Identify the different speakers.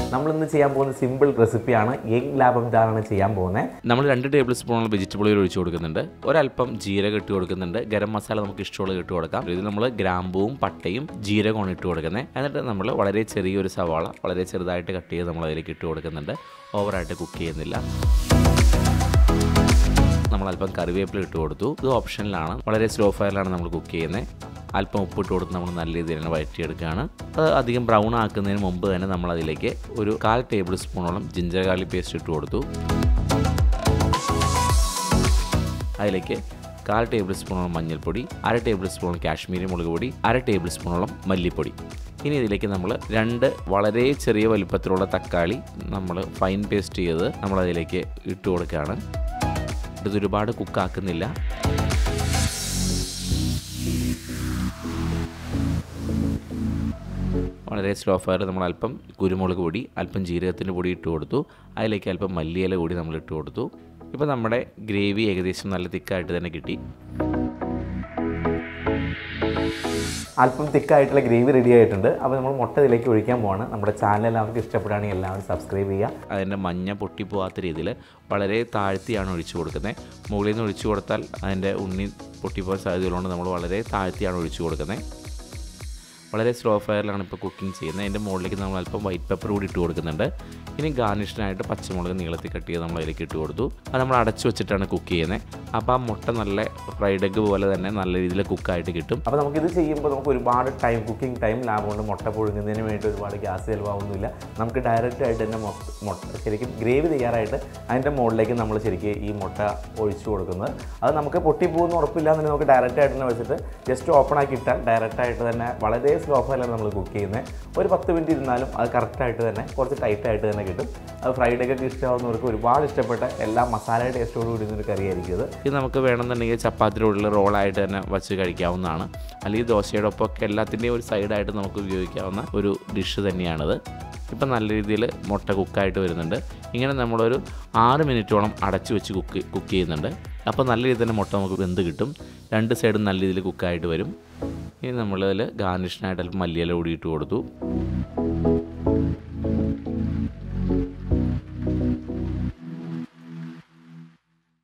Speaker 1: നമ്മൾ ഇന്ന് ചെയ്യാൻ പോകുന്ന സിമ്പിൾ റെസിപ്പിയാണ് എഗ് ലാഭം ഇതാണ് ചെയ്യാൻ പോകുന്നത്
Speaker 2: നമ്മൾ രണ്ട് ടേബിൾ സ്പൂണോളം വെജിറ്റബിൾ ഓയിൽ ഒഴിച്ച് കൊടുക്കുന്നുണ്ട് ഒരല്പം ജീരകം ഇട്ട് കൊടുക്കുന്നുണ്ട് ഗരം മസാല നമുക്ക് ഇഷ്ടമുള്ളത് ഇട്ട് കൊടുക്കാം ഇത് നമ്മൾ ഗ്രാമ്പൂവും പട്ടയും ജീരകമാണ് ഇട്ട് കൊടുക്കുന്നത് എന്നിട്ട് നമ്മൾ വളരെ ചെറിയൊരു സവാള വളരെ ചെറുതായിട്ട് കട്ട് ചെയ്ത് നമ്മൾ അതിലേക്ക് ഇട്ട് കൊടുക്കുന്നുണ്ട് ഓവറായിട്ട് കുക്ക് ചെയ്യുന്നില്ല നമ്മൾ അല്പം കറിവേപ്പില ഇട്ട് കൊടുത്തു ഇത് ഓപ്ഷനിലാണ് വളരെ സ്ലോ ഫയറിലാണ് നമ്മൾ കുക്ക് ചെയ്യുന്നത് അല്പം ഉപ്പിട്ട് കൊടുത്ത് നമ്മൾ നല്ല രീതിയിൽ തന്നെ വഴറ്റിയെടുക്കുകയാണ് അത് അധികം ബ്രൗൺ ആക്കുന്നതിന് മുമ്പ് തന്നെ നമ്മൾ അതിലേക്ക് ഒരു കാൽ ടേബിൾ സ്പൂണോളം ജിഞ്ചർ ഗാർലിക് പേസ്റ്റ് ഇട്ട് കൊടുത്തു അതിലേക്ക് കാൽ ടേബിൾ സ്പൂണോളം മഞ്ഞൾപ്പൊടി അര ടേബിൾ സ്പൂൺ കാശ്മീരി മുളക് പൊടി അര ടേബിൾ സ്പൂണോളം മല്ലിപ്പൊടി ഇനി ഇതിലേക്ക് നമ്മൾ രണ്ട് വളരെ ചെറിയ വലുപ്പത്തിലുള്ള തക്കാളി നമ്മൾ ഫൈൻ പേസ്റ്റ് ചെയ്ത് നമ്മൾ അതിലേക്ക് ഇട്ട് കൊടുക്കുകയാണ് ഇത് ഒരുപാട് കുക്കാക്കുന്നില്ല വളരെ സ്ലോ ഫയർ നമ്മൾ അല്പം കുരുമുളക് പൊടി അല്പം ജീരകത്തിൻ്റെ പൊടി ഇട്ട് കൊടുത്തു അതിലേക്ക് അല്പം മല്ലിയില കൂടി നമ്മൾ ഇട്ട് കൊടുത്തു ഇപ്പോൾ നമ്മുടെ ഗ്രേവി ഏകദേശം നല്ല തിക്കായിട്ട് തന്നെ കിട്ടി
Speaker 1: അല്പം തിക്കായിട്ടുള്ള ഗ്രേവി റെഡി ആയിട്ടുണ്ട് അപ്പോൾ നമ്മൾ മുട്ട ഇതിലേക്ക് ഒഴിക്കാൻ പോവാണ് നമ്മുടെ ചാനൽ എല്ലാവർക്കും ഇഷ്ടപ്പെടുകയാണെങ്കിൽ എല്ലാവരും സബ്സ്ക്രൈബ് ചെയ്യുക
Speaker 2: അതിൻ്റെ മഞ്ഞ പൊട്ടിപ്പോവാത്ത രീതിയിൽ വളരെ താഴ്ത്തിയാണ് ഒഴിച്ചു കൊടുക്കുന്നത് മുകളിൽ നിന്ന് ഒഴിച്ചു കൊടുത്താൽ അതിൻ്റെ ഉണ്ണി പൊട്ടിപ്പോകാൻ സാധ്യതയുള്ളതുകൊണ്ട് നമ്മൾ വളരെ താഴ്ത്തിയാണ് ഒഴിച്ചു കൊടുക്കുന്നത് വളരെ സ്ലോ ഫയറിലാണ് ഇപ്പോൾ കുക്കിംഗ് ചെയ്യുന്നത് അതിൻ്റെ മുകളിലേക്ക് നമ്മൾ അല്പം വൈറ്റ് പെപ്പർ കൂടി ഇട്ട് കൊടുക്കുന്നുണ്ട് ഇനി ഗാർണിഷിനായിട്ട് പച്ചമുളക് നീളത്തിൽ കട്ട് ചെയ്ത് നമ്മൾ അതിലേക്ക് ഇട്ട് കൊടുത്തു അത് നമ്മൾ അടച്ചു വെച്ചിട്ടാണ് കുക്ക് ചെയ്യുന്നത് അപ്പോൾ ആ മുട്ട നല്ല ഫ്രൈഡ് എഗ് പോലെ തന്നെ നല്ല രീതിയിൽ കുക്കായിട്ട് കിട്ടും
Speaker 1: അപ്പോൾ നമുക്കിത് ചെയ്യുമ്പോൾ നമുക്ക് ഒരുപാട് ടൈം കുക്കിംഗ് ടൈം ലാഭമുണ്ട് മുട്ട പുഴുങ്ങുന്നതിന് വേണ്ടി ഒരുപാട് ഗ്യാസ് ചിലവാകുന്നില്ല നമുക്ക് ഡയറക്റ്റ് ആയിട്ട് തന്നെ മൊത്ത- മുട്ട ശരിക്കും ഗ്രേവി തയ്യാറായിട്ട് അതിൻ്റെ മുകളിലേക്ക് നമ്മൾ ശരിക്കും ഈ മുട്ട ഒഴിച്ചു കൊടുക്കുന്നത് അത് നമുക്ക് പൊട്ടിപ്പോകുന്ന ഉറപ്പില്ല എന്നുണ്ടെങ്കിൽ നമുക്ക് ഡയറക്റ്റ് ആയിട്ട് തന്നെ വെച്ചിട്ട് ജസ്റ്റ് ഓപ്പൺ ആക്കി ഇട്ടാൽ ഡയറക്റ്റ് ആയിട്ട് തന്നെ വളരെ സ്ലോ ഫയലാണ് നമ്മൾ കുക്ക് ചെയ്യുന്നത് ഒരു പത്ത് മിനിറ്റ് ഇരുന്നാലും അത് കറക്റ്റായിട്ട് തന്നെ കുറച്ച് ടൈറ്റ് ആയിട്ട് തന്നെ കിട്ടും അത് ഫ്രൈഡ് ഒക്കെ ഇഷ്ടമാവുന്നവർക്ക് ഒരുപാട് ഇഷ്ടപ്പെട്ട എല്ലാ മസാല ടേസ്റ്റോട് കൂടി ഒരു കറിയായിരിക്കും ഇത്
Speaker 2: ഇത് നമുക്ക് വേണമെന്നുണ്ടെങ്കിൽ ചപ്പാത്തിയുടെ ഉള്ളിൽ റോളായിട്ട് തന്നെ വച്ച് കഴിക്കാവുന്നതാണ് അല്ലെങ്കിൽ ദോശയുടെ ഒപ്പമൊക്കെ എല്ലാത്തിൻ്റെയും ഒരു സൈഡായിട്ട് നമുക്ക് ഉപയോഗിക്കാവുന്ന ഒരു ഡിഷ് തന്നെയാണിത് ഇപ്പം നല്ല രീതിയിൽ മുട്ട കുക്കായിട്ട് വരുന്നുണ്ട് ഇങ്ങനെ നമ്മളൊരു ആറ് മിനിറ്റോളം അടച്ചു വെച്ച് കുക്ക് കുക്ക് ചെയ്യുന്നുണ്ട് അപ്പോൾ നല്ല രീതിയിൽ തന്നെ മുട്ട നമുക്ക് വെന്ത് കിട്ടും രണ്ട് സൈഡും നല്ല രീതിയിൽ കുക്കായിട്ട് വരും ഇനി നമ്മളതിൽ ഗാർണിഷിനായിട്ട് അല്പം മല്ലിയില കൂടി ഇട്ട് കൊടുത്തു